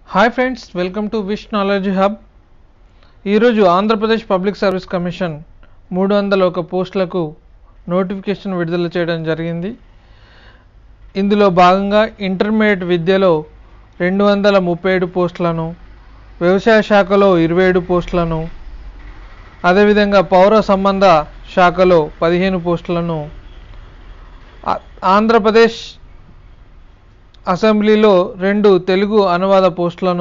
hi friends welcome to wish knowledge hub ఈరోజు Andhra Pradesh public service commission మూడు వందల ఒక పోస్టులకు నోటిఫికేషన్ విడుదల చేయడం జరిగింది ఇందులో భాగంగా ఇంటర్మీడియట్ విద్యలో రెండు వందల ముప్పై ఏడు పోస్టులను వ్యవసాయ శాఖలో ఇరవై ఏడు పోస్టులను అదేవిధంగా పౌర సంబంధ శాఖలో పదిహేను పోస్టులను ఆ- ఆంధ్రప్రదేశ్ అసెంబ్లీలో రెండు తెలుగు అనువాద పోస్టులను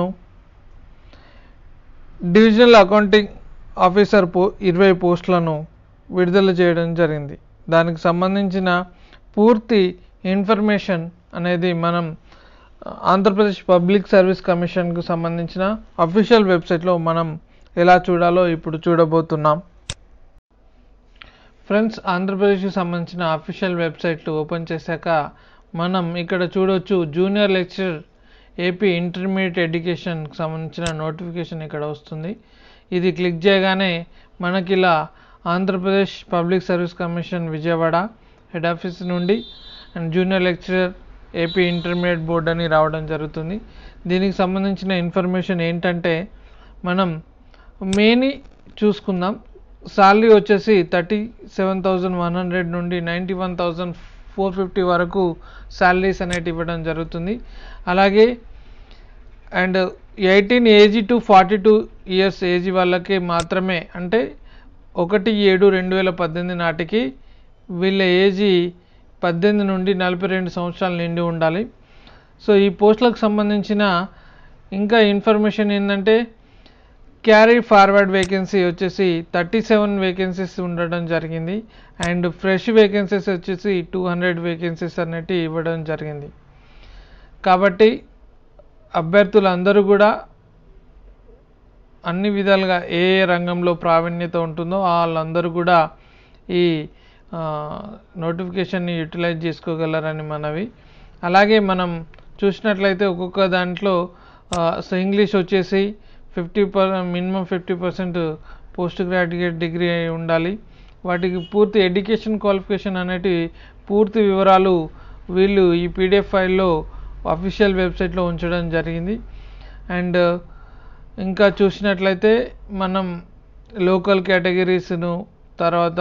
డివిజనల్ అకౌంటింగ్ ఆఫీసర్ పో ఇరవై పోస్టులను విడుదల చేయడం జరిగింది దానికి సంబంధించిన పూర్తి ఇన్ఫర్మేషన్ అనేది మనం ఆ, ఆంధ్రప్రదేశ్ పబ్లిక్ సర్వీస్ కమిషన్కు సంబంధించిన అఫీషియల్ వెబ్సైట్లో మనం ఎలా చూడాలో ఇప్పుడు చూడబోతున్నాం ఫ్రెండ్స్ ఆంధ్రప్రదేశ్కి సంబంధించిన అఫీషియల్ వెబ్సైట్ ఓపెన్ చేశాక మనం ఇక్కడ చూడొచ్చు జూనియర్ లెక్చరర్ ఏపీ ఇంటర్మీడియట్ ఎడ్యుకేషన్కి సంబంధించిన నోటిఫికేషన్ ఇక్కడ వస్తుంది ఇది క్లిక్ చేయగానే మనకి ఇలా Andhra Pradesh public service commission Vijayawada head office నుండి and junior lecturer AP intermediate board అని రావడం జరుగుతుంది దీనికి సంబంధించిన ఇన్ఫర్మేషన్ ఏంటంటే మనం మేని చూసుకుందాం సాలరీ వచ్చేసి thirty seven thousand one hundred నుండి ninety one thousand four fifty వరకు శాలరీస్ అనేవి ఇవ్వడం జరుగుతుంది అలాగే and eighteen age to forty two years age వాళ్ళకి మాత్రమే అంటే ఒకటి ఏడు రెండు వేల పద్దెనిమిది నాటికి వీళ్ళ ఏజీ పద్దెనిమిది నుండి నలభై రెండు సంవత్సరాలు నిండి ఉండాలి సో ఈ పోస్టులకు సంబంధించిన ఇంకా ఇన్ఫర్మేషన్ ఏంటంటే క్యారీ ఫార్వర్డ్ వేకెన్సీ వచ్చేసి థర్టీ సెవెన్ వేకెన్సీస్ ఉండడం జరిగింది అండ్ ఫ్రెష్ వేకెన్సీస్ వచ్చేసి టూ హండ్రెడ్ వేకెన్సీస్ అనేటివి ఇవ్వడం జరిగింది కాబట్టి అభ్యర్థులందరూ కూడా అన్ని విధాలుగా ఏ ఏ రంగంలో ప్రావీణ్యత ఉంటుందో వాళ్ళందరూ కూడా ఈ నోటిఫికేషన్ని యూటిలైజ్ చేసుకోగలరని మనవి అలాగే మనం చూసినట్లయితే ఒక్కొక్క దాంట్లో సో ఇంగ్లీష్ వచ్చేసి fifty per minimum fifty percent post graduate degree అయి ఉండాలి వాటికి పూర్తి ఎడ్యుకేషన్ క్వాలిఫికేషన్ అనేటి పూర్తి వివరాలు వీళ్ళు ఈ పీడిఎఫ్ ఫైల్లో అఫీషియల్ వెబ్సైట్లో ఉంచడం జరిగింది అండ్ ఇంకా చూసినట్లయితే మనం లోకల్ కేటగిరీస్ను తర్వాత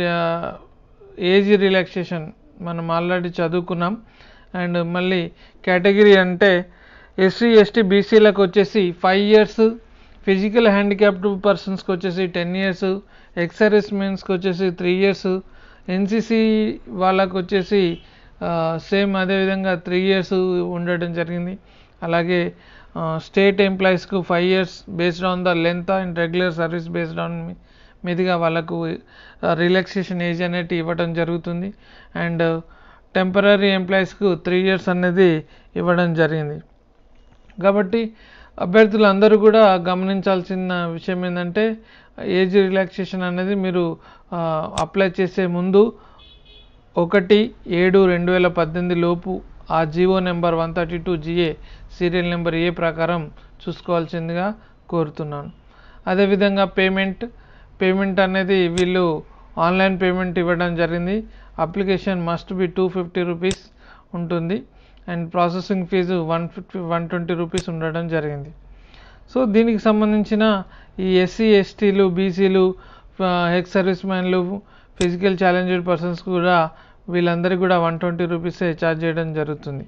ఏజ్ రిలాక్సేషన్ మనం ఆల్రెడీ చదువుకున్నాం అండ్ మళ్ళీ కేటగిరీ అంటే ఎస్సీ ఎస్టీ బీసీలకు వచ్చేసి ఫైవ్ ఇయర్స్ ఫిజికల్ హ్యాండిక్యాప్డ్ పర్సన్స్కి వచ్చేసి టెన్ ఇయర్స్ ఎక్స్ సర్వీస్ మెన్స్కి వచ్చేసి త్రీ ఇయర్స్ ఎన్సీసీ వాళ్ళకు వచ్చేసి సేమ్ అదేవిధంగా త్రీ ఇయర్స్ ఉండడం జరిగింది అలాగే స్టేట్ ఎంప్లాయీస్కు five years based on the length and regular service based on మీదుగా వాళ్ళకు రిలాక్సేషన్ ఏజ్ అనేది ఇవ్వడం జరుగుతుంది అండ్ టెంపరీ ఎంప్లాయీస్కు త్రీ ఇయర్స్ అనేది ఇవ్వడం జరిగింది కాబట్టి అభ్యర్థులందరూ కూడా గమనించాల్సిన విషయం ఏంటంటే ఏజ్ రిలాక్సేషన్ అనేది మీరు అప్లై చేసే ముందు ఒకటి ఏడు రెండు వేల పద్దెనిమిది లోపు ఆ GO number one thirty two GA serial number A ప్రకారం చూసుకోవాల్సిందిగా కోరుతున్నాను అదేవిధంగా పేమెంట్ పేమెంట్ అనేది వీళ్ళు ఆన్లైన్ పేమెంట్ ఇవ్వడం జరిగింది application must be two fifty rupees ఉంటుంది and processing fee one fifty one twenty rupees ఉండడం జరిగింది సో దీనికి సంబంధించిన ఈ ఎస్సీ ఎస్టీలు బీసీలు హెక్స్ సర్వీస్ మ్యాన్లు ఫిజికల్ ఛాలెంజ్డ్ పర్సన్స్ కూడా వీళ్ళందరికీ కూడా వన్ ట్వంటీ రూపీసే ఛార్జ్ చేయడం జరుగుతుంది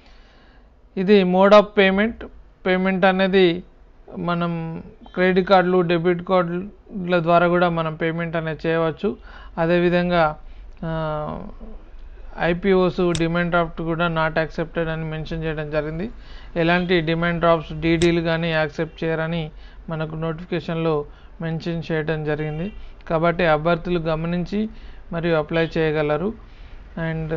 ఇది మోడ్ ఆఫ్ పేమెంట్ పేమెంట్ అనేది మనం క్రెడిట్ కార్డులు డెబిట్ కార్డుల ద్వారా కూడా మనం పేమెంట్ అనేది చేయవచ్చు అదేవిధంగా ఐపీఓస్ డిమాండ్ డ్రాఫ్ట్ కూడా నాట్ యాక్సెప్టెడ్ అని మెన్షన్ చేయడం జరిగింది ఎలాంటి డిమాండ్ డ్రాఫ్ట్స్ డీడీలు కానీ యాక్సెప్ట్ చేయరని మనకు నోటిఫికేషన్లో మెన్షన్ చేయడం జరిగింది కాబట్టి అభ్యర్థులు గమనించి మరియు అప్లై చేయగలరు అండ్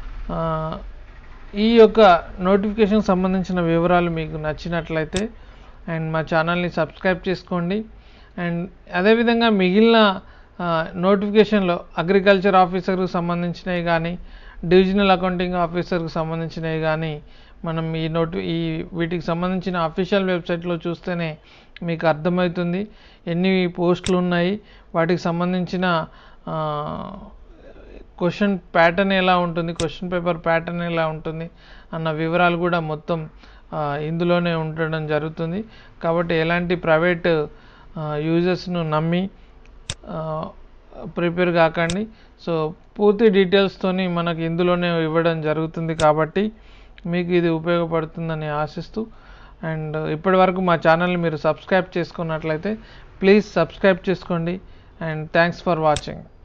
ఈ యొక్క నోటిఫికేషన్ సంబంధించిన వివరాలు మీకు నచ్చినట్లయితే అండ్ మా ఛానల్ని సబ్స్క్రైబ్ చేసుకోండి అండ్ అదేవిధంగా మిగిలిన నోటిఫికేషన్లో అగ్రికల్చర్ ఆఫీసర్కు సంబంధించినవి కానీ డివిజనల్ అకౌంటింగ్ ఆఫీసర్కి సంబంధించినవి కానీ మనం ఈ నోటి ఈ వీటికి సంబంధించిన అఫీషియల్ వెబ్సైట్లో చూస్తేనే మీకు అర్థమవుతుంది ఎన్ని పోస్టులు ఉన్నాయి వాటికి సంబంధించిన క్వశ్చన్ ప్యాటర్న్ ఎలా ఉంటుంది క్వశ్చన్ పేపర్ ప్యాటర్న్ ఎలా ఉంటుంది అన్న వివరాలు కూడా మొత్తం ఆ, ఇందులోనే ఉండడం జరుగుతుంది కాబట్టి ఎలాంటి ప్రైవేట్ యూజర్స్ను నమ్మి ప్రిపేర్ కాకండి సో పూర్తి డీటెయిల్స్తోని మనకి ఇందులోనే ఇవ్వడం జరుగుతుంది కాబట్టి మీకు ఇది ఉపయోగపడుతుందని ఆశిస్తూ అండ్ ఇప్పటి వరకు మా ఛానల్ని మీరు సబ్స్క్రైబ్ చేసుకున్నట్లయితే ప్లీజ్ సబ్స్క్రైబ్ చేసుకోండి అండ్ థ్యాంక్స్ ఫర్ వాచింగ్